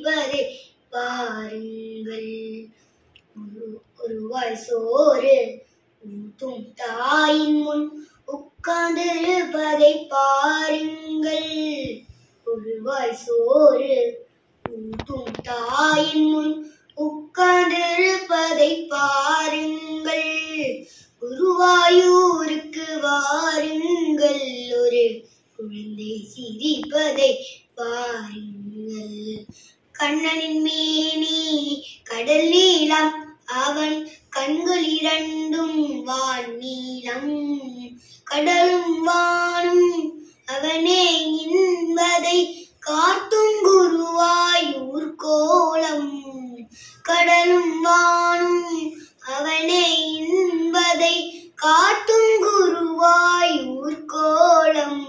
சிரிப்பதை பாருங்கள் ஒரு ஒருவாய் சோறு ஊட்டும் தாயின் முன் உட்கார்ந்திருப்பதை பாருங்கள் ஒருவாய் சோறு ஊட்டும் தாயின் முன் உட்கார்ந்திருப்பதை பாருங்கள் குருவாயூருக்கு வாருங்கள் ஒரு குழந்தை சிரிப்பதை பாருங்கள் கண்ணனின் மேனி கடல் நீளம் அவன் கண்கள் இரண்டும் வான் நீளம் கடலும் வானும் அவனே என்பதை காட்டும் குருவாயூர் கோலம் கடலும் வானும் அவனே என்பதை காட்டும் குருவாயூர் கோலம்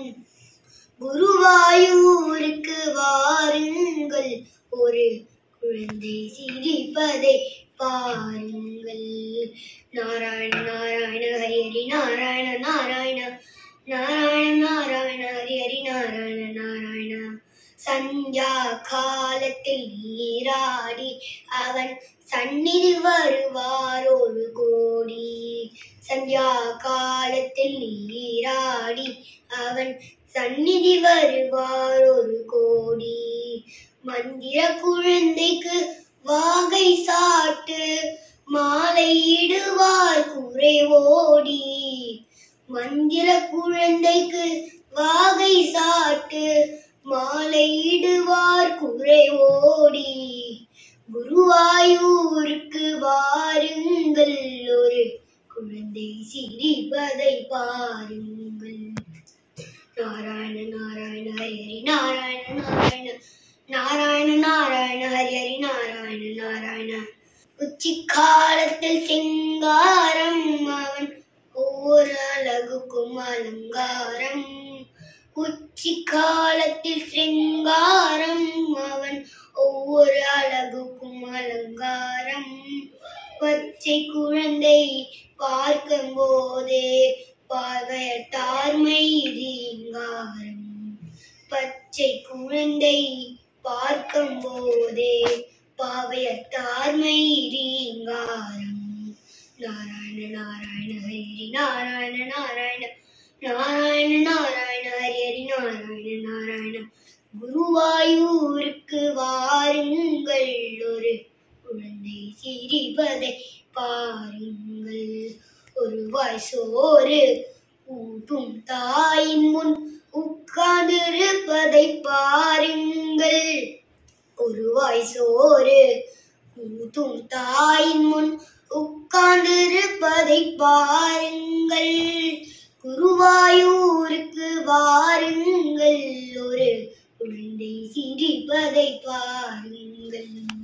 குருவாயூருக்கு வாருங்கள் ஒரு குழந்தை சிரிப்பதை பாருங்கள் நாராயண நாராயண ஹரி ஹரி நாராயண நாராயண நாராயண நாராயண ஹரி ஹரி நாராயண நாராயண சஞ்சா காலத்தில் நீராடி அவன் சந்நிதி வருவார் ஒரு கோடி சந்தியா காலத்தில் நீராடி அவன் சந்நிதி வருவார் ஒரு கோடி மந்திர குழந்தைக்கு வாகை சாட்டு மாலையிடுவார் குறை ஓடி மந்திர குழந்தைக்கு வாகை சாட்டு மாலையிடுவார் குறை ஓடி குருவாயூருக்கு வாருங்கள் ஒரு குழந்தை சிரிப்பதை பாருங்கள் நாராயண நாராயண ஹரி ஹரி நாராயண நாராயண நாராயண நாராயண ஹரி ஹரி நாராயண நாராயண உச்சி காலத்தில் சிங்காரம் அவன் ஒவ்வொரு அழகுக்கும் அலங்காரம் உச்சி காலத்தில் சிங்காரம் அவன் ஒவ்வொரு அழகுக்கும் அலங்காரம் பச்சை குழந்தை பார்க்கும் போதே பார்வையர் தார்மை ரீங்காரம் பச்சை குழந்தை பார்க்கும் போதே பாவையர் தார்மை ரீங்காரம் நாராயண நாராயண ஹரி நாராயண நாராயண நாராயண நாராயண ஹரி ஹரி நாராயண நாராயண குருவாயூருக்கு வாருங்கள் ஒரு குழந்தை சிரிப்பதை பாருங்கள் ஒரு வாய் சோறு ஊட்டும் தாயின் முன் உட்கார்ந்திருப்பதை பாருங்கள் ஒரு வாய் சோறு ஊட்டும் தாயின் முன் உட்கார்ந்திருப்பதை பாருங்கள் குருவாயூருக்கு வாருங்கள் ஒரு குழந்தை சிரிப்பதை பாருங்கள்